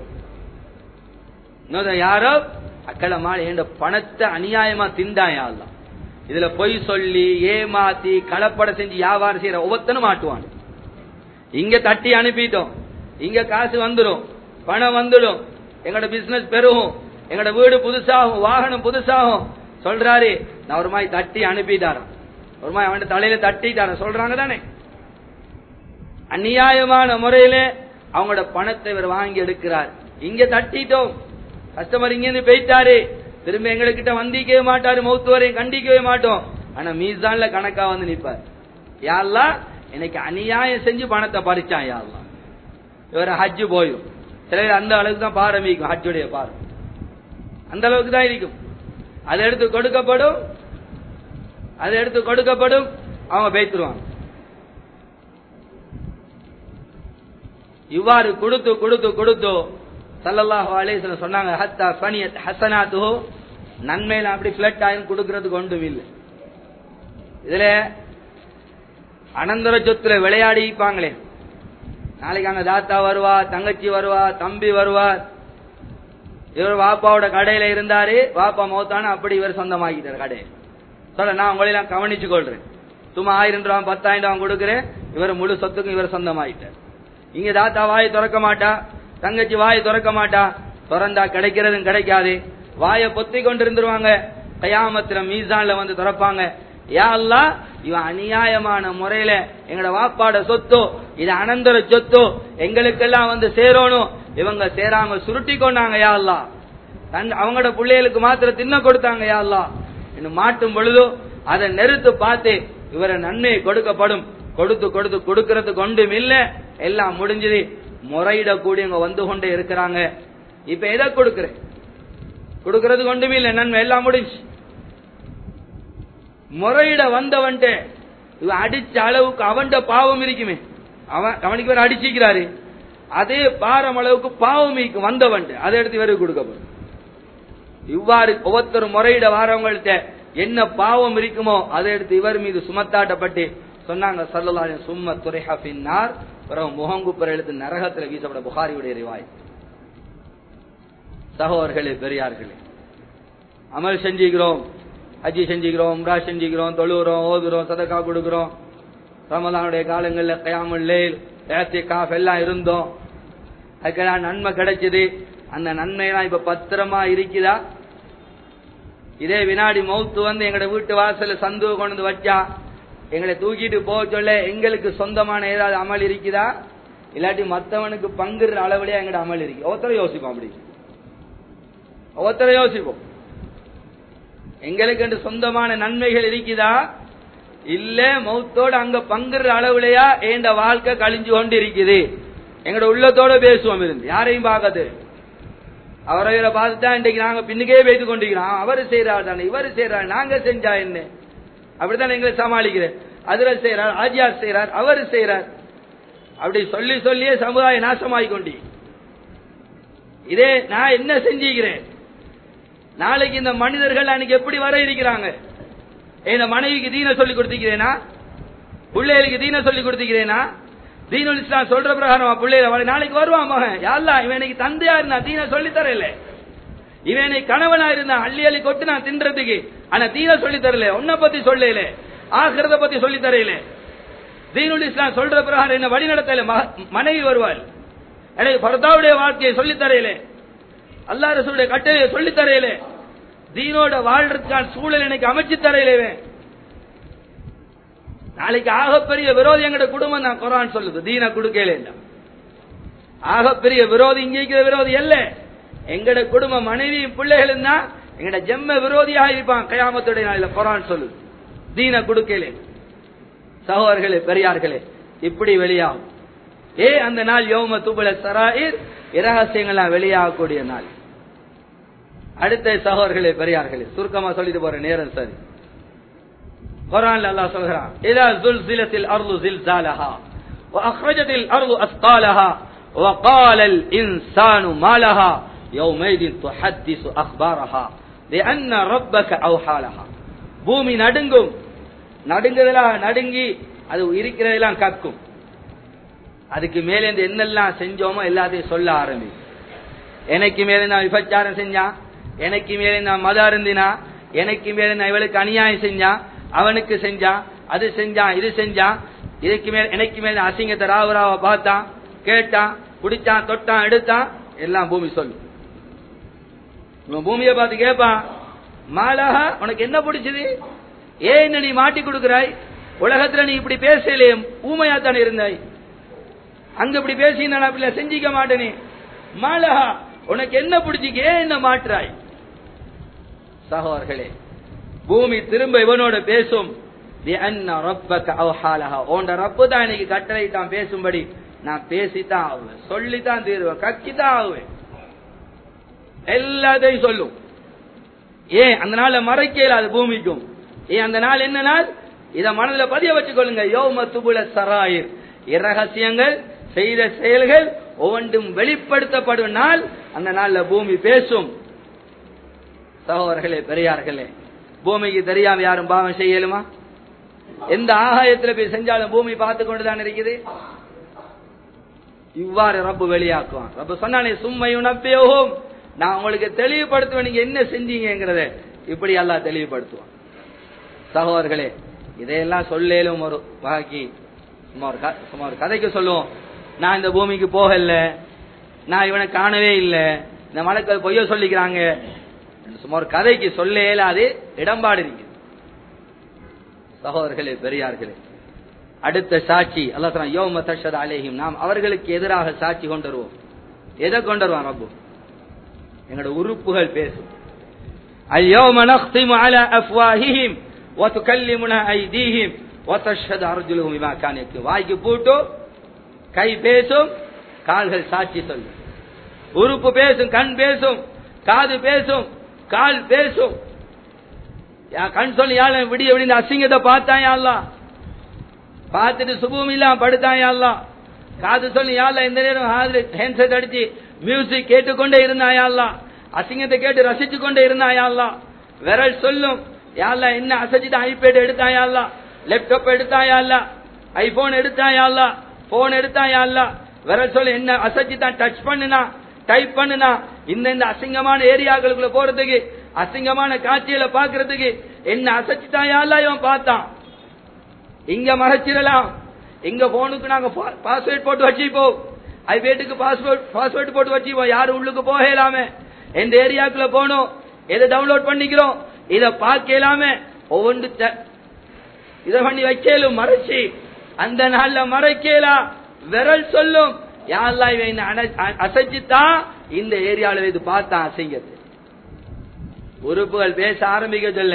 யாரோ அக்களமா என் பணத்தை அநியாயமா திண்டாயாலாம் இதுல பொய் சொல்லி ஏமாத்தி கலப்பட செஞ்சு வியாபாரம் செய்யற ஒவ்வொருத்தனும் மாட்டுவான் இங்க தட்டி அனுப்பிட்டோம் இங்க காசு வந்துடும் பணம் வந்துடும் எங்களோட பிசினஸ் பெருகும் எங்களோட வீடு புதுசாகும் வாகனம் புதுசாகும் சொல்றாரு நான் ஒரு மாதிரி தட்டி அனுப்பிட்டாரான் ஒரு மாதிரி அவன் தலையில தட்டிட்டாரன் சொல்றாங்க தானே அநியாயமான முறையில அவங்களோட பணத்தை இவர் வாங்கி எடுக்கிறார் இங்க தட்டிட்டோம் கஸ்டமர் இங்க இருந்து போயிட்டாரு திரும்ப எங்ககிட்ட வந்திக்கவே மாட்டாரு மௌத்து வரையும் கண்டிக்கவே மாட்டோம் ஆனா மீசான்ல கணக்கா வந்து நிப்பார் யாழ்லா எனக்கு அநியாயம் செஞ்சு பணத்தை பறிச்சான் யாழ்லா இவர் ஹஜ்ஜு போயும் சில பேர் அந்த அளவுக்கு தான் பாரமிக்கும் ஹஜ்ஜுடைய பாரம் அந்த அளவுக்கு தான் இருக்கும் அதை எடுத்து கொடுக்கப்படும் அதை எடுத்து கொடுக்கப்படும் அவங்க பேத்துருவாங்க இவ்வாறு கொடுத்து கொடுத்து கொடுத்து சல்லல்லாஹு அலைஹி சொன்னாங்க ஹத்தா ஃபனியத் ஹசனாத்து நன்மையில அப்படி பிளட் ஆயும் கொடுக்கறதுக்கு ஒன்றும் இல்லை இதுல அனந்தர சொத்துல விளையாடிப்பாங்களே நாளைக்கு அங்க தாத்தா வருவா தங்கச்சி வருவா தம்பி வருவார் இவர் வாப்பாவோட கடையில இருந்தாரு வாப்பா மௌத்தான அப்படி இவர் சொந்தமாக்கிட்டார் கடையை சொல்ல நான் உங்களெல்லாம் கவனிச்சு கொள்றேன் சும்மா ஆயிரம் ரூபாய் பத்தாயிரம் ரூபாய் கொடுக்குறேன் இவர் முழு சொத்துக்கும் இவர் சொந்தமாயிட்டார் இங்க தாத்தா வாய் திறக்க மாட்டா தங்கச்சி வாய் திறக்க மாட்டா திறந்தா கிடைக்கிறதும் கிடைக்காது வாயை பொத்தி கொண்டு இருந்துருவாங்க கயாமத்திர மீசான்ல வந்து திறப்பாங்க யா அல்லா இவன் அநியாயமான முறையில எங்கட வாப்பாட சொத்தோ இது அனந்தர சொத்தோ எங்களுக்கெல்லாம் வந்து சேரணும் இவங்க சேராம சுருட்டி கொண்டாங்க யா அல்லா தன் அவங்களோட பிள்ளைகளுக்கு மாத்திர தின்ன கொடுத்தாங்க யா அல்லா இன்னும் மாட்டும் பொழுதோ அதை நெருத்து பார்த்து இவரை நன்மை கொடுக்கப்படும் கொடுத்து கொடுத்து கொடுக்கறதுக்கு ஒன்றும் இல்ல எல்லாம் முடிஞ்சது முறையிடக்கூடியவங்க வந்து கொண்டே இருக்கிறாங்க இப்ப எதை கொடுக்கிறேன் கொடுக்கறதுக்கு ஒன்றுமே இல்லை நன்மை எல்லாம் முடிஞ்சு முறையிட வந்தவன்ட்டு இவன் அடிச்ச அளவுக்கு அவன்ட பாவம் இருக்குமே அவன் அவனுக்கு வேற அடிச்சிக்கிறாரு அதே பாரம் அளவுக்கு பாவம் இருக்கு வந்தவன்ட்டு அதை எடுத்து இவருக்கு கொடுக்கப்படும் இவ்வாறு ஒவ்வொருத்தரும் முறையிட வாரவங்கள்ட்ட என்ன பாவம் இருக்குமோ அதை எடுத்து இவர் மீது சுமத்தாட்டப்பட்டு சொன்னாங்க சல்லல்லாஹு சும்ம துரைஹா பின்னார் பிறகு முகங்குப்புற எழுத்து நரகத்தில் வீசப்பட புகாரியுடைய ரிவாய் சகோதர்களே பெரியார்களே அமல் செஞ்சுக்கிறோம் ஹஜ்ஜி செஞ்சுக்கிறோம் உம்ரா செஞ்சுக்கிறோம் தொழுகிறோம் ஓதுறோம் சதக்கா கொடுக்கிறோம் ரமலானுடைய காலங்களில் கயாமுல் லேல் காஃப் எல்லாம் இருந்தோம் அதுக்கெல்லாம் நன்மை கிடைச்சது அந்த நன்மையெல்லாம் இப்ப பத்திரமா இருக்குதா இதே வினாடி மௌத்து வந்து எங்கட வீட்டு வாசல்ல சந்து கொண்டு வந்து வச்சா எங்களை தூக்கிட்டு போக சொல்ல எங்களுக்கு சொந்தமான ஏதாவது அமல் இருக்குதா இல்லாட்டி மத்தவனுக்கு பங்குற அளவுலயே எங்கட அமல் இருக்கு ஒவ்வொருத்தரும் யோசிப்போம் அப்படி ஒவ்வொருத்தரும் யோசிப்போம் எங்களுக்கு என்று சொந்தமான நன்மைகள் இருக்குதா இல்ல மௌத்தோட அங்க பங்குற அளவுலயா ஏண்ட வாழ்க்கை கழிஞ்சு கொண்டு இருக்குது எங்கட உள்ளத்தோட பேசுவோம் இருந்து யாரையும் பார்க்காது அவரை இவரை பார்த்துட்டா இன்றைக்கு நாங்க பின்னுக்கே பேசி கொண்டிருக்கிறோம் அவர் செய்யறாரு தானே இவர் செய்யறாரு நாங்க செஞ்சா என்ன அப்படித்தான் எங்களை சமாளிக்கிறேன் அதுல செய்யறார் ஆஜியார் செய்யறார் அவர் செய்யறார் அப்படி சொல்லி சொல்லியே சமுதாயம் நாசமாகி கொண்டி இதே நான் என்ன செஞ்சுக்கிறேன் நாளைக்கு இந்த மனிதர்கள் அன்னைக்கு எப்படி வர இருக்கிறாங்க என் மனைவிக்கு தீன சொல்லி கொடுத்துக்கிறேனா பிள்ளைகளுக்கு தீன சொல்லி கொடுத்துக்கிறேனா தீனுல் இஸ்லாம் சொல்ற பிரகாரம் பிள்ளைகள் நாளைக்கு வருவான் மகன் யாழ்லா இவன் எனக்கு தந்தையா இருந்தா தீன சொல்லி தரல இவன் எனக்கு கணவனா இருந்தா அள்ளி அள்ளி கொட்டு நான் தின்றதுக்கு ஆனா தீன சொல்லி தரல உன்னை பத்தி சொல்லல ஆகிறத பத்தி சொல்லி தரையில தீனுல் இஸ்லாம் சொல்ற பிரகாரம் என்ன வழி நடத்தல மனைவி வருவாள் எனக்கு பரதாவுடைய வாழ்க்கையை சொல்லி தரையில அல்லா ரசூலுடைய கட்டளையை சொல்லி தரையில தீனோட வாழ்றதுக்கான சூழல் எனக்கு அமைச்சு தரையிலே நாளைக்கு ஆகப்பெரிய விரோதி எங்கட குடும்பம் தான் குரான் சொல்லுது தீன கொடுக்கல இல்ல ஆகப்பெரிய விரோதி இங்க இருக்கிற விரோதி அல்ல எங்கட குடும்ப மனைவி பிள்ளைகளும் தான் எங்கட ஜெம்ம விரோதியாக இருப்பான் கயாமத்துடைய நாளில குரான் சொல்லுது தீன கொடுக்கல சகோதரர்களே பெரியார்களே இப்படி வெளியாகும் ஏ அந்த நாள் யோம துபல சராயிர் இரகசியங்கள்லாம் வெளியாகக்கூடிய நாள் அடுத்த சகோதரர்களே பெரியார்களே சுருக்கமா சொல்லிட்டு போற நேரம் சரி குரான்ல அல்லாஹ் சொல்றான் இதா زلزلت الارض زلزالها واخرجت الارض اثقالها وقال الانسان ما لها يومئذ تحدث اخبارها لان ربك اوحى لها பூமி நடுங்கும் நடுங்குதெல்லாம் நடுங்கி அது இருக்கிறதெல்லாம் கக்கும் அதுக்கு மேலே இந்த என்னெல்லாம் செஞ்சோமோ எல்லாத்தையும் சொல்ல ஆரம்பி எனக்கு மேலே நான் விபச்சாரம் செஞ்சான் எனக்கு மேலே நான் மதம் அருந்தினா எனக்கு மேலே நான் இவளுக்கு அநியாயம் செஞ்சான் அவனுக்கு செஞ்சான் அது செஞ்சான் இது செஞ்சான் இதுக்கு மேல் எனக்கு மேல அசிங்கத்தை ராவராவ பார்த்தான் கேட்டான் குடிச்சான் தொட்டான் எடுத்தான் எல்லாம் பூமி சொல்லு இவன் பூமியை பார்த்து கேட்பான் மாலகா உனக்கு என்ன பிடிச்சது ஏன் நீ மாட்டி கொடுக்கிறாய் உலகத்துல நீ இப்படி பேசலையே ஊமையா தானே இருந்தாய் அங்க இப்படி பேசி நான் அப்படி செஞ்சிக்க மாட்டேனே மாலகா உனக்கு என்ன பிடிச்சிக்கு ஏன் என்ன மாற்றாய் சகோதரர்களே பூமி திரும்ப இவனோட பேசும் உண்ட ரப்பு தான் இன்னைக்கு கட்டளை தான் பேசும்படி நான் பேசித்தான் ஆகுவேன் சொல்லித்தான் தீருவேன் கக்கித்தான் ஆகுவேன் எல்லாத்தையும் சொல்லும் ஏன் அந்த நாள்ல மறைக்கல அது பூமிக்கும் ஏன் அந்த நாள் என்ன நாள் இத மனதில் பதிய வச்சுக்கொள்ளுங்க யோம துபுல சராயிர் இரகசியங்கள் செய்த செயல்கள் ஒவ்வொன்றும் வெளிப்படுத்தப்படும் நாள் அந்த நாள்ல பூமி பேசும் சகோதரர்களே பெரியார்களே பூமிக்கு தெரியாம யாரும் பாவம் செய்யலுமா எந்த ஆகாயத்துல போய் செஞ்சாலும் பூமி பார்த்து கொண்டுதான் இருக்குது இவ்வாறு ரப்பு வெளியாக்குவான் ரப்பு சொன்னானே சும்மையும் நப்பியோகும் நான் உங்களுக்கு தெளிவுபடுத்துவேன் நீங்க என்ன செஞ்சீங்கிறத இப்படி எல்லாம் தெளிவுபடுத்துவான் சகோதரர்களே இதையெல்லாம் சொல்லேலும் ஒரு பாக்கி சும்மா ஒரு சும்மா ஒரு கதைக்கு சொல்லுவோம் நான் இந்த பூமிக்கு போகல நான் இவனை காணவே இல்லை இந்த மலக்கள் பொய்ய சொல்லிக்கிறாங்க சும்மா ஒரு கதைக்கு சொல்ல இயலாது இடம்பாடு இருக்கு சகோதரர்களே பெரியார்களே அடுத்த சாட்சி அல்லா யோம தஷத் அலேஹிம் நாம் அவர்களுக்கு எதிராக சாட்சி கொண்டு வருவோம் எதை கொண்டு வருவான் ரப்பு எங்களோட உறுப்புகள் பேசும் اليوم نختم على أفواههم وتكلمنا أيديهم وتشهد أرجلهم بما كانوا يكتبون வாய்க்கு பூட்டு கை பேசும் கால்கள் சாட்சி சொல்லும் உறுப்பு பேசும் கண் பேசும் காது பேசும் கால் பேசும் கண் சொல்லி யாழ விடிய விடிந்த அசிங்கத்தை பார்த்தான் யாழ்லா பார்த்துட்டு சுபம் இல்லாம படுத்தான் யாழ்லா காது சொல்லி யாழ்லா இந்த நேரம் ஹேண்ட்செட் அடிச்சு மியூசிக் கேட்டுக்கொண்டே இருந்தான் யாழ்லா அசிங்கத்தை கேட்டு ரசிச்சு கொண்டே இருந்தான் யாழ்லா விரல் சொல்லும் யாழ்லா என்ன அசைச்சிட்டு ஐபேட் எடுத்தான் யாழ்லா லேப்டாப் எடுத்தான் யாழ்லா ஐபோன் எடுத்தான் யாழ்லா போன் எடுத்தான் யாழ்லா விரல் சொல்லு என்ன அசைச்சு தான் டச் பண்ணுனா டைப் பண்ணுனா இந்த இந்த அசிங்கமான ஏரியாக்களுக்குள்ள போறதுக்கு அசிங்கமான காட்சிகளை பாக்குறதுக்கு என்ன அசைச்சுதான் யாழ்லா இவன் பார்த்தான் இங்க மறைச்சிடலாம் இங்க போனுக்கு நாங்க பாஸ்வேர்ட் போட்டு வச்சுப்போம் ஐபேட்டுக்கு பாஸ்வேர்ட் பாஸ்வேர்ட் போட்டு வச்சுப்போம் யாரும் உள்ளுக்கு போகலாமே எந்த ஏரியாக்குள்ள போனோம் எதை டவுன்லோட் பண்ணிக்கிறோம் இத பார்க்கலாமே ஒவ்வொன்று இத பண்ணி வைக்கலும் மறைச்சு அந்த நாள்ல மறைக்கலா விரல் சொல்லும் யாரெல்லாம் இவன் அசைச்சுதான் இந்த ஏரியாவில் இது பார்த்தான் அசிங்கத்தை உறுப்புகள் பேச ஆரம்பிக்க சொல்ல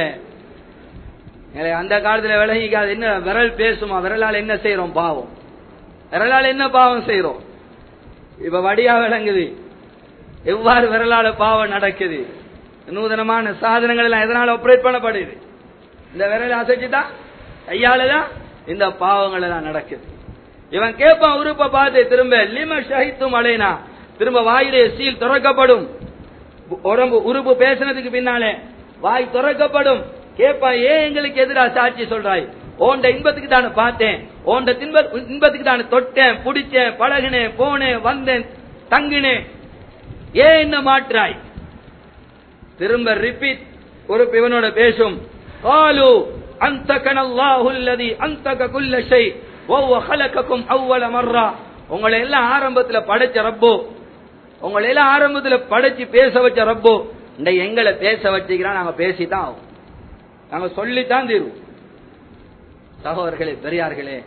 அந்த காலத்துல விலகிக்காது என்ன விரல் பேசுமா விரலால் என்ன செய்யறோம் பாவம் விரலால் என்ன பாவம் செய்யறோம் இப்ப வடியா விளங்குது எவ்வாறு விரலால பாவம் நடக்குது நூதனமான சாதனங்கள் எல்லாம் எதனால ஆப்ரேட் பண்ணப்படுது இந்த விரல் அசைச்சுதான் கையாலதான் இந்த பாவங்கள் எல்லாம் நடக்குது இவன் கேட்பான் உறுப்பை பார்த்து திரும்ப லிம ஷஹித்தும் அலைனா திரும்ப வாயிலே சீல் திறக்கப்படும் உடம்பு உறுப்பு பேசினதுக்கு பின்னாலே வாய் திறக்கப்படும் கேட்பான் ஏன் எங்களுக்கு எதிராக சாட்சி சொல்றாய் ஓண்ட இன்பத்துக்கு தானே பார்த்தேன் ஓண்ட தின்ப இன்பத்துக்கு தானே தொட்டேன் பிடிச்சேன் பழகினேன் போனேன் வந்தேன் தங்கினேன் ஏன் என்ன மாற்றாய் திரும்ப ரிப்பீட் ஒரு இவனோட பேசும் காலு அந்த கனல்லாஹுல்லதி அந்த குல்ல ஷை ஒவ்வொ ஹலக்கக்கும் அவ்வள மர்ரா உங்களை எல்லாம் ஆரம்பத்துல படைச்ச ரப்போ உங்களை எல்லாம் ஆரம்பத்துல படைச்சு பேச வச்ச ரப்போ இந்த எங்களை பேச வச்சுக்கிறான் நாங்க பேசித்தான் ஆகும் நாங்க சொல்லித்தான் தீருவோம் சகோதரர்களே பெரியார்களே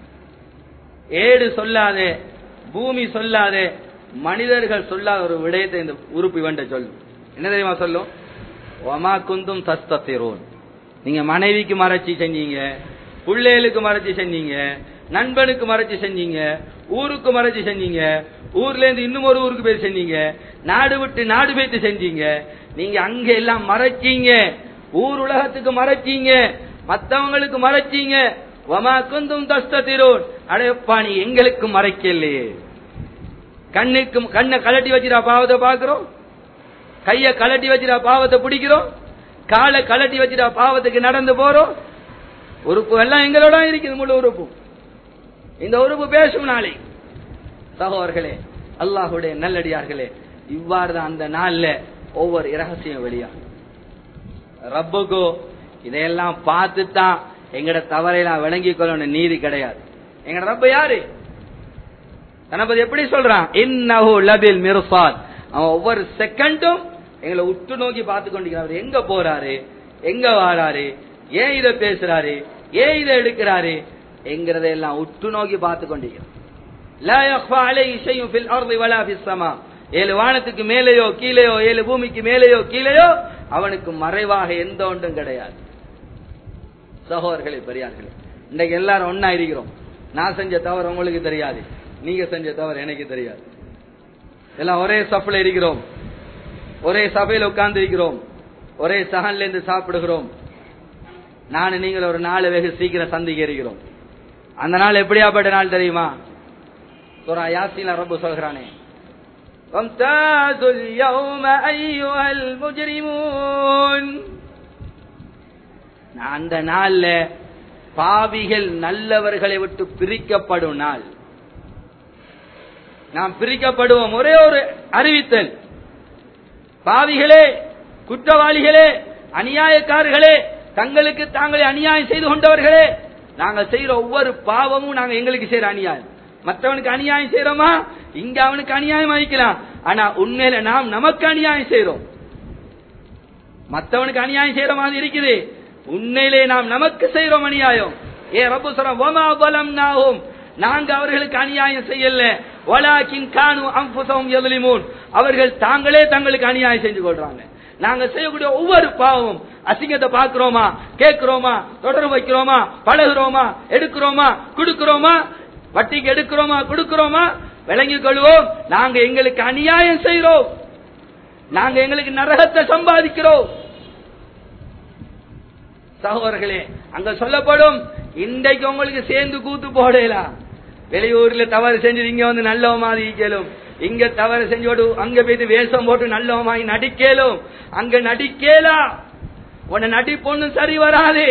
ஏடு சொல்லாதே பூமி சொல்லாதே மனிதர்கள் சொல்லாத ஒரு விடயத்தை இந்த உறுப்பு இவன்ட்ட சொல்லும் என்ன தெரியுமா சொல்லும் ஒமா குந்தும் தஸ்தத்திரோன் நீங்க மனைவிக்கு மறைச்சி செஞ்சீங்க பிள்ளைகளுக்கு மறைச்சி செஞ்சீங்க நண்பனுக்கு மறைச்சி செஞ்சீங்க ஊருக்கு மறைச்சி செஞ்சீங்க ஊர்ல இருந்து இன்னும் ஒரு ஊருக்கு போய் செஞ்சீங்க நாடு விட்டு நாடு போய்த்து செஞ்சீங்க நீங்க அங்க எல்லாம் மறைச்சீங்க ஊர் உலகத்துக்கு மறைச்சீங்க மத்தவங்களுக்கு மறைச்சீங்க வமா குந்தும் தஸ்தத்திரோன் அடையப்பா நீ எங்களுக்கு மறைக்கலையே கண்ணுக்கு கண்ணை கலட்டி வச்சிரா பாவத்தை பாக்குறோம் கைய கலட்டி வச்சிரா பாவத்தை பிடிக்கிறோம் காலை கலட்டி வச்சிரா பாவத்துக்கு நடந்து போறோம் உறுப்பு எல்லாம் எங்களோட இருக்குது முழு உறுப்பு இந்த உறுப்பு பேசும் நாளை சகோதர்களே அல்லாஹுடைய நல்லடியார்களே இவ்வாறு தான் அந்த நாள்ல ஒவ்வொரு இரகசியம் வெளியா ரப்புக்கோ இதையெல்லாம் பார்த்து தான் எங்கட தவறையெல்லாம் விளங்கிக் கொள்ளணும் நீதி கிடையாது எங்கட ரப்ப யாரு தனபதி எப்படி சொல்றான் இன்னஹு லபில் மிர்சாத் அவன் ஒவ்வொரு செகண்டும் எங்களை உற்று நோக்கி பார்த்து கொண்டிருக்கிறார் எங்க போறாரு எங்க வாராரு ஏன் இதை பேசுறாரு ஏன் இதை எடுக்கிறாரு என்கிறதையெல்லாம் உற்று நோக்கி பார்த்து கொண்டிருக்கிறார் لا يخفى عليه شيء في الارض ولا في السماء ஏழு வானத்துக்கு மேலேயோ கீழேயோ ஏழு பூமிக்கு மேலேயோ கீழேயோ அவனுக்கு மறைவாக எந்த ஒன்றும் கிடையாது சகோதரர்களே பெரியார்களே இன்னைக்கு எல்லாரும் ஒன்னா இருக்கிறோம் நான் செஞ்ச தவறு உங்களுக்கு தெரியாது நீங்க செஞ்ச தவறு எனக்கு தெரியாது எல்லாம் ஒரே சஃப்ல இருக்கிறோம் ஒரே சபையில உட்கார்ந்து இருக்கிறோம் ஒரே சகன்ல இருந்து சாப்பிடுகிறோம் நான் நீங்கள் ஒரு நாலு வெகு சீக்கிரம் சந்திக்க இருக்கிறோம் அந்த நாள் எப்படியாப்பட்ட நாள் தெரியுமா சூரா யாசில ரப்பு சொல்கிறானே وامتازوا اليوم أيها المجرمون அந்த நாள்ல பாவிகள் நல்லவர்களை விட்டு பிரிக்கப்படும் நாள் நாம் பிரிக்கப்படுவோம் ஒரே ஒரு அறிவித்தல் பாவிகளே குற்றவாளிகளே அநியாயக்காரர்களே தங்களுக்கு தாங்களே அநியாயம் செய்து கொண்டவர்களே நாங்கள் செய்யற ஒவ்வொரு பாவமும் நாங்க எங்களுக்கு செய்யற அநியாயம் மற்றவனுக்கு அநியாயம் செய்யறோமா இங்க அவனுக்கு அநியாயம் ஆயிக்கலாம் ஆனா உண்மையில நாம் நமக்கு அநியாயம் செய்யறோம் மற்றவனுக்கு அநியாயம் செய்யற மாதிரி இருக்குது உண்மையிலே நாம் நமக்கு செய்யறோம் அநியாயம் ஏ ரப்பு சொல்றோம் நாகும் நாங்க அவர்களுக்கு அநியாயம் செய்யல வலாக்கின் கானு அம்புசம் எதுலிமூன் அவர்கள் தாங்களே தங்களுக்கு அநியாயம் செஞ்சு கொள்றாங்க நாங்க செய்யக்கூடிய ஒவ்வொரு பாவமும் அசிங்கத்தை பாக்குறோமா கேட்கிறோமா தொடர்பு வைக்கிறோமா பழகுறோமா எடுக்கிறோமா கொடுக்கிறோமா வட்டிக்கு எடுக்கிறோமா கொடுக்கிறோமா விளங்கிக் கொள்வோம் நாங்க எங்களுக்கு அநியாயம் செய்யறோம் நாங்க எங்களுக்கு நரகத்தை சம்பாதிக்கிறோம் சகோதரர்களே அங்க சொல்லப்படும் இன்றைக்கு உங்களுக்கு சேர்ந்து கூத்து போடலாம் வெளியூர்ல தவறு செஞ்சு இங்க வந்து நல்லவ மாதிரி கேளும் இங்க தவறு செஞ்சோடு அங்க போயிட்டு வேஷம் போட்டு நல்லவமாகி நடிக்கலும் அங்க நடிக்கலா உன்னை நடிப்பொண்ணு சரி வராது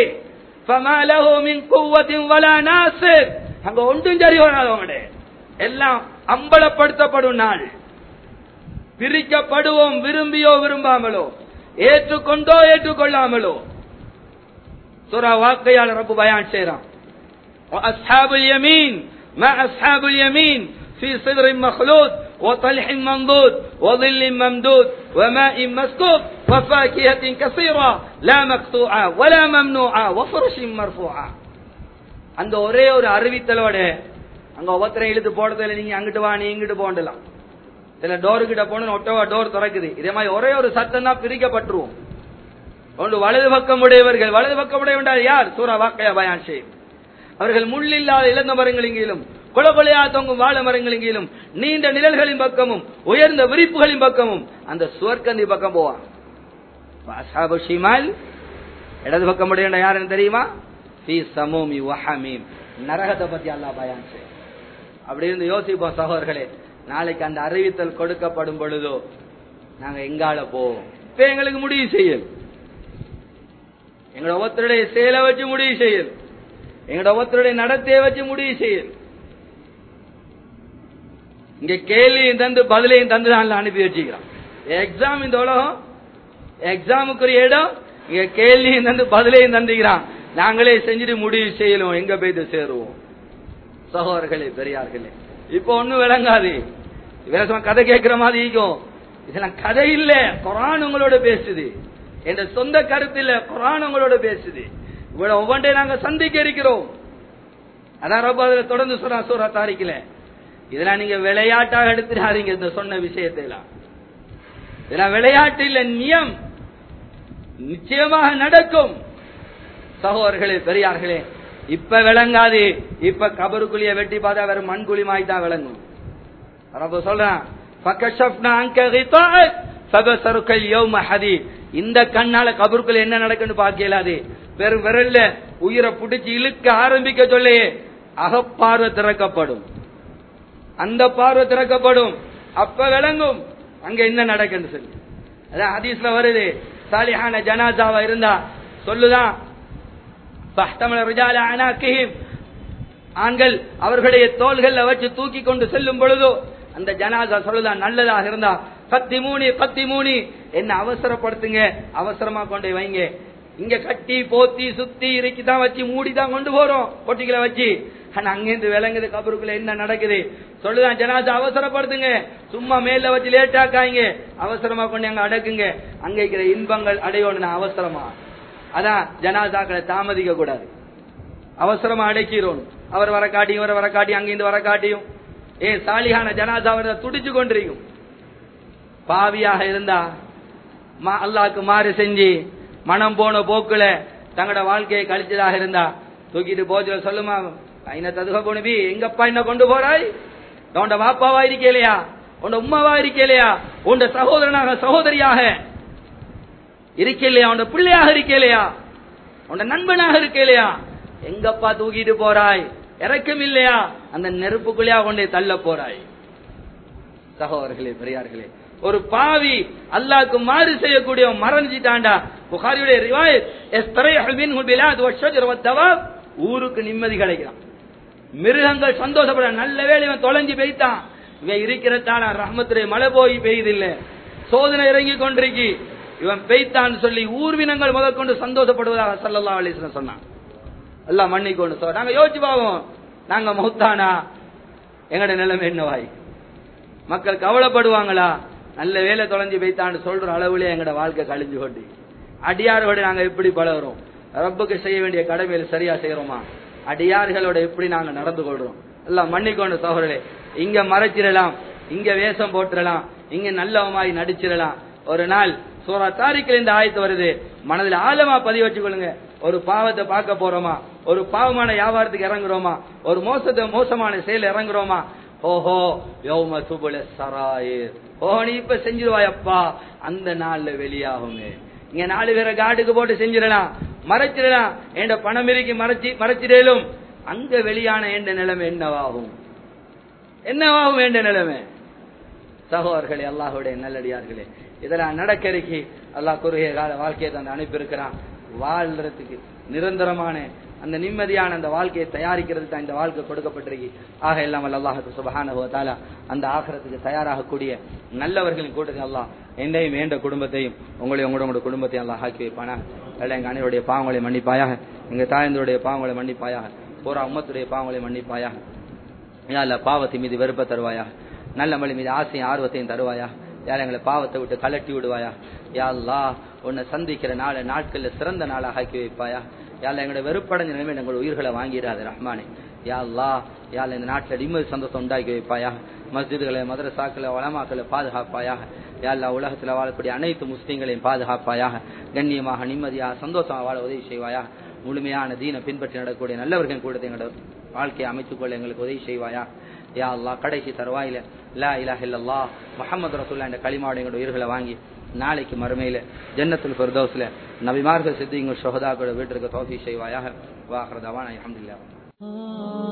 அங்க ஒன்றும் சரி வராது எல்லாம் அம்பலப்படுத்தப்படும் நாள் பிரிக்கப்படுவோம் விரும்பியோ விரும்பாமலோ ஏற்றுக்கொண்டோ ஏற்றுக்கொள்ளாமலோ சூரா வாக்கையாளர் ரப்பு பயான் செய்யறான் أصحاب اليمين ما أصحاب اليمين في صدر مخلوط وطلح منضود وظل ممدود وماء مسكوب وفاكهة كثيرة لا مقطوعة ولا ممنوعة وفرش مرفوعة அந்த ஒரே ஒரு அறிவித்தலோட அங்க ஒவ்வொருத்தரையும் இழுத்து போடுறதுல நீங்க அங்கிட்டு வா நீ இங்கிட்டு போண்டலாம் சில டோரு கிட்ட போன ஒட்டவா டோர் திறக்குது இதே மாதிரி ஒரே ஒரு சத்தம் தான் பிரிக்கப்பட்டுருவோம் ஒன்று வலது பக்கம் உடையவர்கள் வலது பக்கம் உடையவர்கள் யார் சூரா வாக்கையா பயான் செய்யும் அவர்கள் முள்ளில்லாத இழந்த மரங்களிலும் கொலகொலையா தொங்கும் வாழ மரங்களிலும் நீண்ட நிழல்களின் பக்கமும் உயர்ந்த விரிப்புகளின் பக்கமும் அந்த சுவர்க்கந்தி பக்கம் போவான் அசாபு ஷிமால் இடது பக்கம் உடைய யாருன்னு தெரியுமா ஃபீ சமூமி வஹமீம் நரகத்தை பத்தி அல்லாஹ் பயான் செய்யும் அப்படி இருந்து யோசிப்போம் சகோதரர்களே நாளைக்கு அந்த அறிவித்தல் கொடுக்கப்படும் பொழுதோ நாங்க எங்கால போவோம் இப்ப எங்களுக்கு முடிவு செய்யல் எங்களோட ஒவ்வொருத்தருடைய செயலை வச்சு முடிவு செய்யல் எங்களோட ஒவ்வொருத்தருடைய நடத்தையை வச்சு முடிவு செய்யல் இங்க கேள்வியும் தந்து பதிலையும் தந்து தான் அனுப்பி வச்சுக்கிறோம் எக்ஸாம் இந்த உலகம் எக்ஸாமுக்குரிய இடம் இங்க கேள்வியும் தந்து பதிலையும் தந்துக்கிறான் நாங்களே செஞ்சுட்டு முடிவு செய்யலும் எங்க போயிட்டு சேருவோம் சகோதரர்களே பெரியார்களே இப்போ ஒண்ணும் விளங்காது இவரசமா கதை கேட்கிற மாதிரி இருக்கும் இதெல்லாம் கதை இல்ல குரான் உங்களோட பேசுது என்ற சொந்த கருத்து இல்ல குரான் உங்களோட பேசுது இவ்வளவு ஒவ்வொன்றை நாங்க சந்திக்க இருக்கிறோம் அதான் ரொம்ப அதுல தொடர்ந்து சொல்றா சூரா தாரிக்கல இதெல்லாம் நீங்க விளையாட்டாக எடுத்துடாதீங்க இந்த சொன்ன விஷயத்தை எல்லாம் இதெல்லாம் விளையாட்டு இல்ல நியம் நிச்சயமாக நடக்கும் சகோதரர்களே பெரியார்களே இப்ப விளங்காது இப்ப கபருக்குழிய வெட்டி பார்த்தா வேற மண்குழி மாதிரி தான் விளங்கும் ரப்ப சொல்றான் فكشفنا عنك غطاءك فبصرك اليوم حديد இந்த கண்ணால கபருக்குள்ள என்ன நடக்குன்னு பார்க்கலாது வெறும் விரல்ல உயிரை புடிச்சு இழுக்க ஆரம்பிக்க சொல்லே அகப்பார்வை திறக்கப்படும் அந்த பார்வை திறக்கப்படும் அப்ப விளங்கும் அங்க என்ன நடக்குன்னு சொல்லி அதான் ஹதீஸ்ல வருது சாலிஹான ஜனாசாவா இருந்தா சொல்லுதான் ஃபஹ்தமல ரிஜால அனாக்கிஹிம் ஆண்கள் அவர்களுடைய தோள்கள்ல வச்சு தூக்கி கொண்டு செல்லும் பொழுதோ அந்த ஜனாசா சொல்லுதான் நல்லதாக இருந்தா பத்தி மூணி பத்தி மூணி என்ன அவசரப்படுத்துங்க அவசரமா கொண்டு வைங்க இங்க கட்டி போத்தி சுத்தி இறுக்கி தான் வச்சு மூடி தான் கொண்டு போறோம் பொட்டிகளை வச்சு ஆனா அங்கிருந்து விளங்குது கபருக்குள்ள என்ன நடக்குது சொல்லுதான் ஜனாசா அவசரப்படுத்துங்க சும்மா மேல வச்சு லேட்டாக்காங்க அவசரமா கொண்டு அங்க அடக்குங்க அங்க இருக்கிற இன்பங்கள் அடையணும் அவசரமா அதான் ஜனாசாக்களை தாமதிக்க கூடாது அவசரமா அடைக்கிறோம் அவர் வர காட்டியும் இவர் வர காட்டியும் அங்கிருந்து வர காட்டியும் ஏ சாலிகான ஜனாசா அவரை துடிச்சு கொண்டிருக்கும் பாவியாக இருந்தா மா- அல்லாஹ்க்கு மாறு செஞ்சு மனம் போன போக்குல தங்களோட வாழ்க்கையை கழிச்சதாக இருந்தா தூக்கிட்டு போச்சு சொல்லுமா ஐன ததுக போனபி எங்கப்பா என்ன கொண்டு போறாய் உண்ட வாப்பாவா இருக்கலையா உண்ட உம்மாவா இருக்கலையா உண்ட சகோதரனாக சகோதரியாக இருக்கலையா உண்ட பிள்ளையாக இருக்கலையா உண்ட நண்பனாக இருக்கலையா எங்கப்பா தூக்கிட்டு போறாய் இறக்கம் இல்லையா அந்த நெருப்புக்குள்ளேயா கொண்டே தள்ள போறாய் சகோதரர்களே பெரியார்களே ஒரு பாவி அல்லாஹ்க்கு மாறு செய்யக்கூடிய மரணிச்சிட்டாண்டா புகாரியுடைய ரிவாயத் எஸ்தரைஹு மின்ஹு பிலாத் வஷ்ஷஜர் வத்தவாப் ஊருக்கு நிம்மதி கிடைக்கிறான் மிருகங்கள் சந்தோஷப்பட நல்ல வேளை இவன் தொலைஞ்சு பெய்தான் இவன் இருக்கிறதான ரஹமத்துடைய மழை போய் பெய்யுதில்ல சோதனை இறங்கி கொண்டிருக்கி இவன் பெய்தான் சொல்லி ஊர்வினங்கள் முதற்கொண்டு சந்தோஷப்படுவதாக சல்லல்லாஹு அலைஹி வஸல்லம் சொன்னான் எல்லாம் மன்னிக்கொண்டு சொல் நாங்க யோசிச்சு பாவோம் நாங்க மௌத்தானா எங்கட நிலைமை என்னவாய் மக்கள் கவலைப்படுவாங்களா நல்ல வேலை தொலைஞ்சு வைத்தான்னு சொல்ற அளவுல எங்கட வாழ்க்கை கழிஞ்சு கொண்டு அடியாரோட நாங்க எப்படி பழகுறோம் ரப்புக்கு செய்ய வேண்டிய கடமையில் சரியா செய்யறோமா அடியார்களோட எப்படி நாங்க நடந்து கொள்றோம் எல்லாம் மன்னிக்கொண்டு சோழர்களே இங்க மறைச்சிடலாம் இங்க வேஷம் போட்டுடலாம் இங்க நல்லவமாய் நடிச்சிடலாம் ஒரு நாள் சூரா தாரிக்கில் இந்த ஆயத்து வருது மனதில் ஆழமா பதிவு வச்சுக்கொள்ளுங்க ஒரு பாவத்தை பார்க்க போறோமா ஒரு பாவமான வியாபாரத்துக்கு இறங்குறோமா ஒரு மோசத்தை மோசமான செயல் இறங்குறோமா ஓஹோ யௌம சுபுல சராயிர் ஓ நீ இப்ப செஞ்சிருவாயப்பா அந்த நாள்ல வெளியாகுமே இங்க நாலு பேரை காட்டுக்கு போட்டு செஞ்சிடலாம் மறைச்சிடலாம் என்ற பணம் இருக்கு மறைச்சி மறைச்சிடலும் அங்க வெளியான என்ற நிலைமை என்னவாகும் என்னவாகும் என்ற நிலைமை சகோதரர்களே அல்லாஹுடைய நல்லடியார்களே இதெல்லாம் நடக்கிறதுக்கு அல்லாஹ் குறுகிய கால வாழ்க்கையை தந்து அனுப்பியிருக்கிறான் வாழ்றதுக்கு நிரந்தரமான அந்த நிம்மதியான அந்த வாழ்க்கையை தயாரிக்கிறதுக்கு தான் இந்த வாழ்க்கை கொடுக்கப்பட்டிருக்கு ஆக எல்லாம் அல்லாஹுக்கு சுபஹானஹு தாலா அந்த ஆகிறதுக்கு தயாராகக்கூடிய நல்லவர்களின் கூட்டத்தை அல்லாஹ் என்னையும் வேண்ட குடும்பத்தையும் உங்களையும் உங்களோட உங்களோட குடும்பத்தையும் அல்லாஹ் ஆக்கி வைப்பானா எல்லாம் எங்க அனைவருடைய பாவங்களை மன்னிப்பாயாக எங்க தாயந்தருடைய பாவங்களை மன்னிப்பாயாக பூரா உம்மத்துடைய பாவங்களை மன்னிப்பாயாக யா அல்லா பாவத்தை மீது வெறுப்ப தருவாயா நல்ல மொழி மீது ஆசையும் ஆர்வத்தையும் தருவாயா யார் எங்களை பாவத்தை விட்டு கலட்டி விடுவாயா யா அல்லா உன்னை சந்திக்கிற நாளை நாட்கள்ல சிறந்த நாளாக ஆக்கி வைப்பாயா யாழ் எங்களோட வெறுப்படைஞ்ச நிலைமை எங்களோட உயிர்களை வாங்கிடாது ரஹ்மானே யா அல்லா யாழ் இந்த நாட்டில் நிம்மதி சந்தோஷம் உண்டாக்கி வைப்பாயா மஸ்ஜிதுகளை மதரசாக்களை வளமாக்களை பாதுகாப்பாயாக யா அல்லா உலகத்தில் வாழக்கூடிய அனைத்து முஸ்லீம்களையும் பாதுகாப்பாயாக கண்ணியமாக நிம்மதியாக சந்தோஷமாக வாழ உதவி செய்வாயா முழுமையான தீனை பின்பற்றி நடக்கக்கூடிய நல்லவர்கள் கூட எங்களோட வாழ்க்கையை அமைத்துக் கொள்ள எங்களுக்கு உதவி செய்வாயா யா அல்லா கடைசி தருவாயில லா இலாஹ இல்லல்லாஹ் முஹம்மது ரசூல்லா என்ற களிமாவோட எங்களோட உயிர்களை வாங்கி நாளைக்கு மறுமையில ஜன்னத்துல் ஃபிர்தௌஸ்ல நபிமார்கள் சித்திங்க ஷஹதாக்களோட வீட்டிற்கு தோஃபி செய்வாயாக வாஹர் தவான் அல்ஹம்துலில்லாஹ்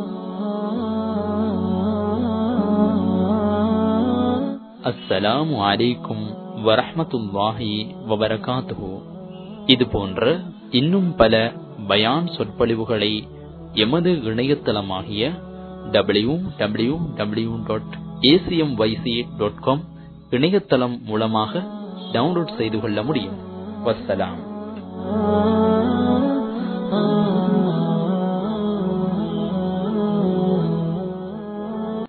அஸ்ஸலாமு அலைக்கும் வரஹ்மத்துல்லாஹி வபரகாத்துஹு இது போன்ற இன்னும் பல பயான் சொற்பொழிவுகளை எமது இணையதளமாகிய W W W dot ACM YC dot com இணையதளம் மூலமாக டவுன்லோட் செய்து கொள்ள முடியும் வஸ்ஸலாம்